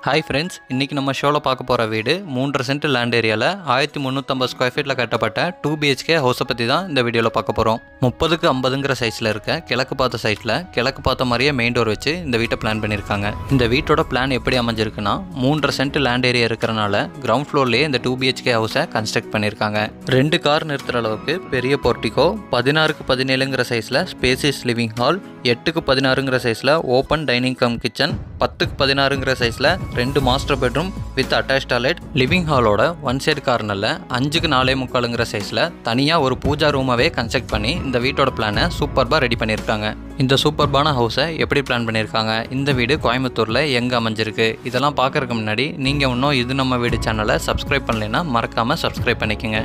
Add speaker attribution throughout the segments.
Speaker 1: hi friends இன்றைக்கி நம்ம ஷோவில் பார்க்க போகிற வீடு மூன்றரை சென்ட் லேண்ட் ஏரியாவில் ஆயிரத்தி முந்நூற்றம்பது ஸ்கொயர் ஃபீட்டில் கட்டப்பட்ட டூ பிஹெச்கே ஹவுஸை பற்றி தான் இந்த வீடியோவில் பார்க்க போகிறோம் முப்பதுக்கு ஐம்பதுங்கிற சைஸில் இருக்க கிழக்கு பார்த்த சைட்டில் கிழக்கு பார்த்த மாதிரியே மெயின் டோர் வச்சு இந்த வீட்டை பிளான் பண்ணியிருக்காங்க இந்த வீட்டோட பிளான் எப்படி அமைஞ்சிருக்குன்னா மூன்றரை சென்ட் லேண்ட் ஏரியா இருக்கிறனால கிரவுண்ட் ஃப்ளோர்லேயே இந்த டூ பிஹெச்கே ஹவுஸை கன்ஸ்ட்ரக்ட் பண்ணியிருக்காங்க ரெண்டு கார் நிறுத்துற அளவுக்கு பெரிய போர்ட்டிகோ பதினாறுக்கு பதினேழுங்கிற சைஸில் ஸ்பேசியஸ் லிவிங் ஹால் எட்டுக்கு பதினாறுங்கிற சைஸில் ஓப்பன் டைனிங் கம் கிச்சன் பத்துக்கு பதினாறுங்கிற சைஸில் ரெண்டு master bedroom with attach toilet living ஹாலோட ஒன் சைடு கார்னரில் அஞ்சுக்கு நாலே முக்காலுங்கிற சைஸில் தனியாக ஒரு பூஜா ரூமாவே கன்ஸ்ட்ரக்ட் பண்ணி இந்த வீட்டோட பிளானை சூப்பர்பாக ரெடி பண்ணியிருக்காங்க இந்த சூப்பர்பான ஹவுஸை எப்படி பிளான் பண்ணியிருக்காங்க இந்த வீடு கோயம்புத்தூரில் எங்கே அமைஞ்சிருக்கு இதெல்லாம் பார்க்கறதுக்கு முன்னாடி நீங்கள் இன்னும் இது நம்ம வீடு சேனலை சப்ஸ்கிரைப் பண்ணலைன்னா மறக்காமல் சப்ஸ்கிரைப் பண்ணிக்கோங்க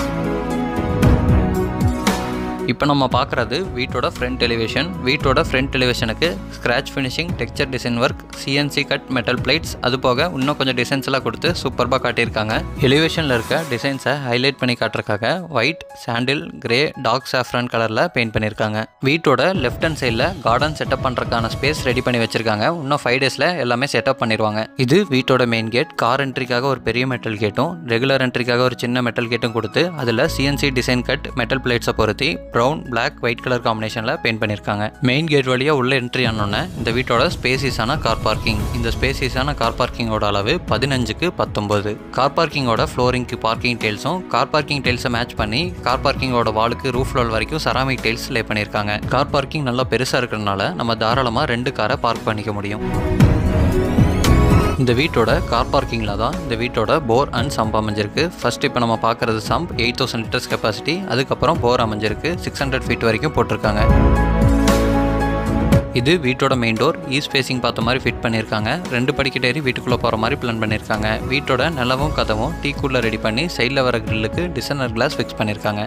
Speaker 1: இப்போ நம்ம பார்க்குறது வீட்டோட ஃப்ரண்ட் எலிவேஷன் வீட்டோட ஃப்ரண்ட் எலிவேஷனுக்கு scratch finishing texture design work CNC cut metal plates அது போக இன்னும் கொஞ்சம் டிசைன்ஸ் எல்லாம் கொடுத்து சூப்பராக காட்டியிருக்காங்க எலிவேஷனில் இருக்க டிசைன்ஸை ஹைலைட் பண்ணி காட்டுறதுக்காக white sandal grey dark saffron கலரில் பெயிண்ட் பண்ணியிருக்காங்க வீட்டோட லெஃப்ட் ஹேண்ட் சைடில் கார்டன் செட்டப் பண்ணுறதுக்கான ஸ்பேஸ் ரெடி பண்ணி வச்சிருக்காங்க இன்னும் ஃபைவ் டேஸில் எல்லாமே செட்டப் பண்ணிடுவாங்க இது வீட்டோட மெயின் கேட் கார் என்ட்ரிக்காக ஒரு பெரிய மெட்டல் கேட்டும் ரெகுலர் என்ட்ரிக்காக ஒரு சின்ன மெட்டல் கேட்டும் கொடுத்து அதில் சிஎன்சி டிசைன் கட் மெட்டல் பிளேட்ஸை பொருத்தி ப்ரௌன் பிளாக் ஒயிட் கலர் காம்பினேஷனில் பெயிண்ட் பண்ணியிருக்காங்க மெயின் கேட் வழியாக உள்ள என்ட்ரி ஆனோடனே இந்த வீட்டோட ஸ்பேசிஸான கார் பார்க்கிங் இந்த ஸ்பேசிஸான கார் பார்க்கிங்கோட அளவு பதினஞ்சுக்கு பத்தொம்பது கார் பார்க்கிங்கோட ஃப்ளோரிங்க்கு பார்க்கிங் டெயில்ஸும் கார் பார்க்கிங் டெயில்ஸை மேட்ச் பண்ணி கார் பார்க்கிங்கோட வாலுக்கு ரூஃப் லெவல் வரைக்கும் செராமிக் டெயில்ஸ் லே பண்ணியிருக்காங்க கார் பார்க்கிங் நல்லா பெருசாக இருக்கிறதுனால நம்ம தாராளமாக ரெண்டு காரை பார்க் பண்ணிக்க முடியும் இந்த வீட்டோட கார் பார்க்கிங்கில் தான் இந்த வீட்டோட போர் அண்ட் சம்ப் அமைஞ்சிருக்கு ஃபர்ஸ்ட் இப்போ நம்ம பார்க்குறது sump eight thousand litres capacity அதுக்கப்புறம் போர் அமைஞ்சிருக்கு சிக்ஸ் ஹண்ட்ரட் ஃபீட் வரைக்கும் போட்டிருக்காங்க இது வீட்டோட மெயின் டோர் ஈஸ்ட் ஃபேஸிங் பார்த்த மாதிரி ஃபிட் பண்ணியிருக்காங்க ரெண்டு படிக்கட்டு ஏறி வீட்டுக்குள்ளே போகிற மாதிரி பிளான் பண்ணியிருக்காங்க வீட்டோட நிலவும் கதவும் டீ கூலில் ரெடி பண்ணி சைடில் வர கிரில்லுக்கு டிசைனர் கிளாஸ் ஃபிக்ஸ் பண்ணியிருக்காங்க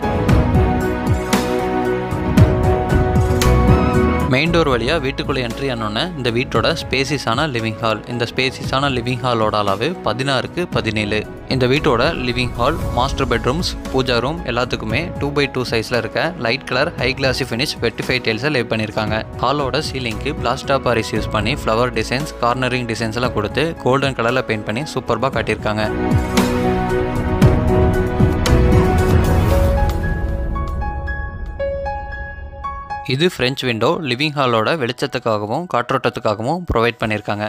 Speaker 1: மெயின் டோர் வழியாக வீட்டுக்குள்ளே என்ட்ரி ஆனோன்னே இந்த வீட்டோட ஸ்பேசிஸான லிவிங் ஹால் இந்த ஸ்பேசிஸான லிவிங் ஹாலோட அளவு பதினாறுக்கு பதினேழு இந்த வீட்டோட living hall master bedrooms pooja room எல்லாத்துக்குமே டூ பை டூ சைஸில் இருக்க light colour high classy finish vitrified டைல்ஸை லே பண்ணியிருக்காங்க ஹாலோட சீலிங்க்கு பிளாஸ்டா பாரிஸ் யூஸ் பண்ணி ஃப்ளவர் டிசைன்ஸ் கார்னரிங் டிசைன்ஸ் எல்லாம் கொடுத்து கோல்டன் கலரில் பெயிண்ட் பண்ணி சூப்பர்பாக காட்டியிருக்காங்க இது ஃப்ரெஞ்ச் விண்டோ லிவிங் ஹாலோட வெளிச்சத்துக்காகவும் காற்றோட்டத்துக்காகவும் ப்ரொவைட் பண்ணியிருக்காங்க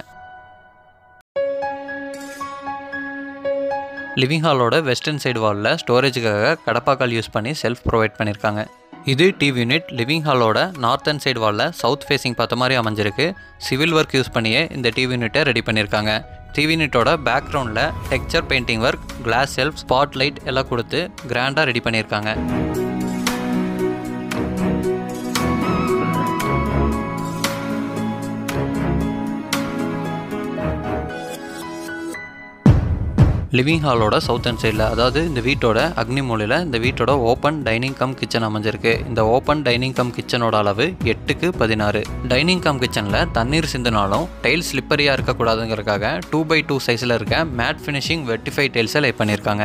Speaker 1: லிவிங் ஹாலோட வெஸ்டர்ன் சைடு வாலில் ஸ்டோரேஜுக்காக கடப்பாக்கால் யூஸ் பண்ணி செல்ஃப் ப்ரொவைட் பண்ணியிருக்காங்க இது டிவி யூனிட் லிவிங் ஹாலோட நார்த்தன் சைடு வாலில் சவுத் ஃபேஸிங் பார்த்த மாதிரி அமைஞ்சிருக்கு சிவில் ஒர்க் யூஸ் பண்ணியே இந்த டிவி யூனிட்டை ரெடி பண்ணியிருக்காங்க டிவி யூனிட்டோட பேக்ரவுண்டில் texture painting work glass shelf spot light எல்லாம் கொடுத்து கிராண்டாக ரெடி பண்ணியிருக்காங்க லிவிங் ஹாலோட சவுத் அண்ட் சைடில் அதாவது இந்த வீட்டோட அக்னி மூலையில் இந்த வீட்டோட ஓப்பன் டைனிங் கம் கிச்சன் அமைஞ்சிருக்கு இந்த ஓப்பன் டைனிங் கம் கிச்சனோட அளவு எட்டுக்கு பதினாறு டைனிங் கம் கிச்சனில் தண்ணீர் சிந்தினாலும் டைல்ஸ் ஸ்லிப்பரியாக இருக்கக்கூடாதுங்கிறதுக்காக டூ பை டூ சைஸில் இருக்க மேட் ஃபினிஷிங் வெட்டிஃபை டைல்ஸை லே பண்ணியிருக்காங்க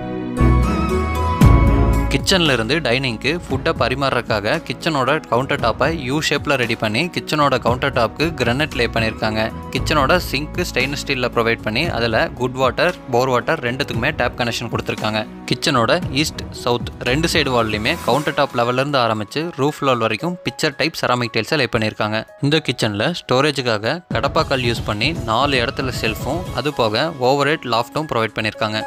Speaker 1: கிச்சனில் இருந்து டைனிங்க்கு ஃபுட்டை பரிமாறுறதுக்காக கிச்சனோட கவுண்டர் டாப்பை யூ ஷேப்பில் ரெடி பண்ணி கிச்சனோட கவுண்டர் டாப்க்கு கிரனட் லே பண்ணியிருக்காங்க கிச்சனோட சிங்க்கு ஸ்டெயின்லெஸ் ஸ்டீலில் ப்ரொவைட் பண்ணி அதில் குட் வாட்டர் போர் வாட்டர் ரெண்டுத்துக்குமே டேப் கனெக்ஷன் கொடுத்துருக்காங்க கிச்சனோட ஈஸ்ட் சவுத் ரெண்டு சைடு வால்லையுமே கவுண்டர் டாப் லெவல்லேருந்து ஆரம்பித்து ரூஃப் லெவல் வரைக்கும் பிக்சர் டைப் செராமிக் டைல்ஸை லே பண்ணியிருக்காங்க இந்த கிச்சனில் ஸ்டோரேஜுக்காக கடப்பாக்கல் யூஸ் பண்ணி நாலு இடத்துல செல்ஃபும் அது போக ஓவர் ஹெட் லாஃப்ட்டும் ப்ரொவைட் பண்ணியிருக்காங்க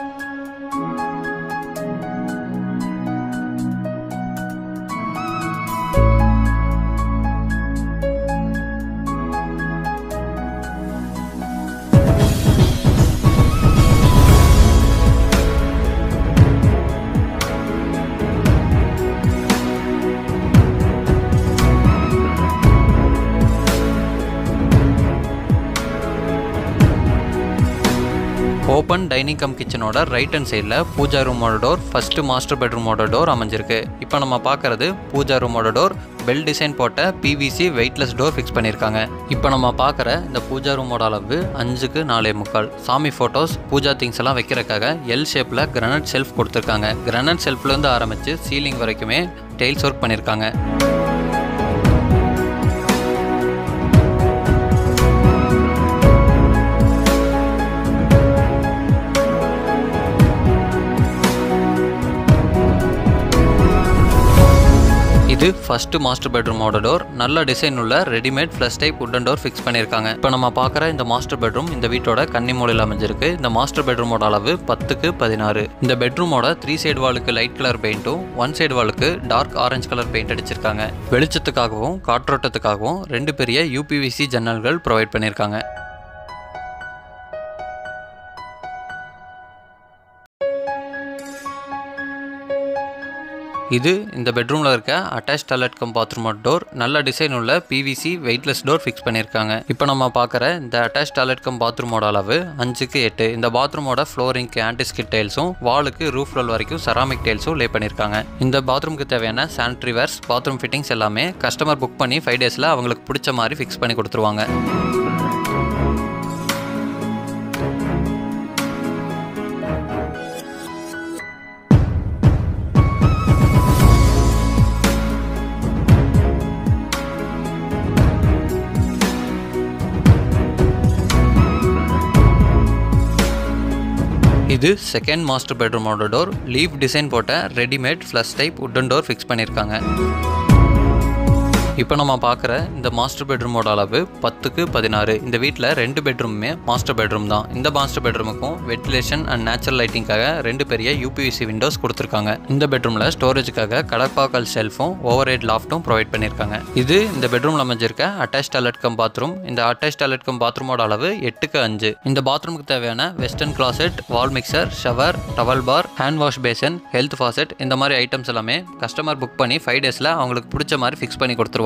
Speaker 1: ஓப்பன் டைனிங் கம் கிச்சனோட ரைட் ஹேண்ட் சைடில் பூஜா ரூமோட டோர் ஃபஸ்ட்டு மாஸ்டர் பெட்ரூமோட டோர் அமைஞ்சிருக்கு இப்போ நம்ம பார்க்குறது பூஜா ரூமோட டோர் பெல் டிசைன் போட்ட பிவிசி வெயிட்லெஸ் டோர் ஃபிக்ஸ் பண்ணியிருக்காங்க இப்போ நம்ம பார்க்குற இந்த பூஜா ரூமோட அளவு அஞ்சுக்கு நாலே முக்கால் சாமி ஃபோட்டோஸ் பூஜா திங்ஸ் எல்லாம் வைக்கிறதுக்காக எல் ஷேப்பில் கிரனட் செல்ஃப் கொடுத்துருக்காங்க கிரனட் செல்ஃப்லேருந்து ஆரம்பித்து சீலிங் வரைக்குமே டெய்ல்ஸ் ஒர்க் பண்ணியிருக்காங்க ஃபர்ஸ்ட் மாஸ்டர் பெட்ரூமோட டோர் நல்ல டிசைன் உள்ள readymade flush type wooden door fix பண்ணியிருக்காங்க இப்போ நம்ம பார்க்குற இந்த மாஸ்டர் பெட்ரூம் இந்த வீட்டோட கன்னி மூலையில் அமைஞ்சிருக்கு இந்த மாஸ்டர் பெட்ரூமோட அளவு பத்துக்கு பதினாறு இந்த பெட்ரூமோட த்ரீ சைடு வாலுக்கு லைட் கலர் பெயிண்ட்டும் ஒன் சைடு வாலுக்கு டார்க் ஆரஞ்சு கலர் பெயிண்ட் அடிச்சிருக்காங்க வெளிச்சத்துக்காகவும் காற்றோட்டத்துக்காகவும் ரெண்டு பெரிய யூபிவிசி ஜன்னல்கள் ப்ரொவைட் பண்ணியிருக்காங்க இது இந்த பெட்ரூமில் இருக்க attach toilet cum bathroom door நல்ல டிசைன் உள்ள பிவிசி வெயிட்லெஸ் டோர் ஃபிக்ஸ் பண்ணியிருக்காங்க இப்போ நம்ம பார்க்குற இந்த அட்டாச் டாய்லெட் கம் பாத்ரூமோட அளவு அஞ்சுக்கு எட்டு இந்த பாத்ரூமோட ஃப்ளோரிங்க்கு ஆன்டிஸ்கிட் டைல்ஸும் வாலுக்கு ரூஃப் ரோல் வரைக்கும் செராமிக் டைல்ஸும் லே பண்ணியிருக்காங்க இந்த பாத்ரூமுக்கு தேவையான சானிட்டரி வேர்ஸ் பாத்ரூம் ஃபிட்டிங்ஸ் எல்லாமே கஸ்டமர் புக் பண்ணி ஃபைவ் டேஸில் அவங்களுக்கு பிடிச்ச மாதிரி ஃபிக்ஸ் பண்ணி கொடுத்துருவாங்க இது செகண்ட் மாஸ்டர் பெட்ரூமோட டோர் லீஃப் டிசைன் போட்ட readymade flush type wooden door fix பண்ணியிருக்காங்க இப்போ நம்ம பார்க்குற இந்த மாஸ்டர் பெட்ரூமோட அளவு பத்துக்கு பதினாறு இந்த வீட்டில் ரெண்டு பெட்ரூமுமே மாஸ்டர் பெட்ரூம் தான் இந்த மாஸ்டர் பெட்ரூமுக்கும் வென்டிலேஷன் அண்ட் நேச்சுரல் லைட்டிங்காக ரெண்டு பெரிய யூபிவிசி விண்டோஸ் கொடுத்துருக்காங்க இந்த பெட்ரூமில் ஸ்டோரேஜுக்காக கடப்பாக்கல் ஷெல்ஃபும் ஓவர் ஹெட் லாஃப்ட்டும் ப்ரொவைட் பண்ணியிருக்காங்க இது இந்த பெட்ரூமில் அமைஞ்சிருக்க அட்டாச் டாய்லெட் கம் பாத்ரூம் இந்த அட்டாச் டாய்லெட் கம் பாத்ரூமோட அளவு எட்டுக்கு அஞ்சு இந்த பாத்ரூமுக்கு தேவையான western closet wall mixer shower towel bar hand wash basin health faucet இந்த மாதிரி ஐட்டம்ஸ் எல்லாமே கஸ்டமர் புக் பண்ணி ஃபைவ் டேஸில் அவங்களுக்கு பிடிச்ச மாதிரி ஃபிக்ஸ் பண்ணி கொடுத்துருவாங்க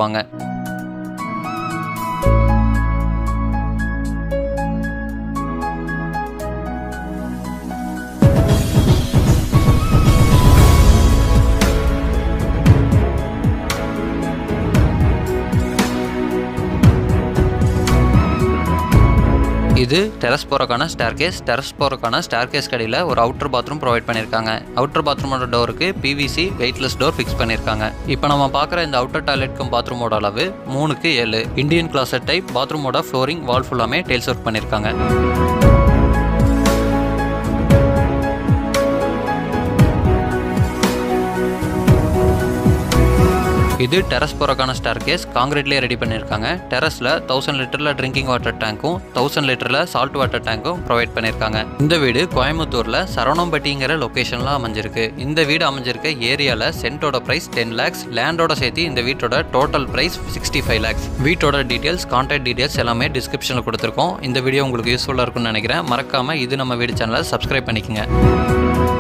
Speaker 1: இது டெரஸ் போகிறக்கான ஸ்டேர் கேஸ் டெரஸ் போகிறக்கான ஸ்டேர் கேஸ் கடையில் ஒரு அவுட்டர் பாத்ரூம் ப்ரொவைட் பண்ணியிருக்காங்க அவுட்டர் பாத்ரூமோட டோருக்கு பிவிசி வெயிட்லெஸ் டோர் ஃபிக்ஸ் பண்ணியிருக்காங்க இப்போ நம்ம பார்க்குற இந்த அவுட்டர் டாய்லெட்க்கும் பாத்ரூமோட அளவு மூணுக்கு ஏழு இந்தியன் கிளாசட் டைப் பாத்ரூமோட ஃப்ளோரிங் வால் ஃபுல்லாமே டெயில்ஸ் ஒர்க் பண்ணியிருக்காங்க இது டெரஸ் போகிறக்கான ஸ்டார் கேஸ் காங்கிரீட்லேயே ரெடி பண்ணியிருக்காங்க டெரஸில் தௌசண்ட் லிட்டரில் ட்ரிங்கிங் வாட்டர் டேங்க்கும் தௌசண்ட் லிட்டரில் சால்ட் வாட்டர் டேங்க்கும் ப்ரொவைட் பண்ணியிருக்காங்க இந்த வீடு கோயம்புத்தூரில் சரவணம்பட்டிங்கிற லொக்கேஷனில் அமைஞ்சிருக்கு இந்த வீடு அமைஞ்சிருக்க ஏரியாவில் சென்ட்டோட ப்ரைஸ் டென் லேக்ஸ் லேண்டோட சேர்த்து இந்த வீட்டோட total price sixty five lakhs வீட்டோட டீட்டெயில்ஸ் கான்டாக்ட் டீட்டெயில்ஸ் எல்லாமே டிஸ்கிரிப்ஷனில் கொடுத்துருக்கோம் இந்த வீடியோ உங்களுக்கு யூஸ்ஃபுல்லாக இருக்கும்னு நினைக்கிறேன் மறக்காமல் இது நம்ம வீடு சேனலை சப்ஸ்கிரைப் பண்ணிக்கோங்க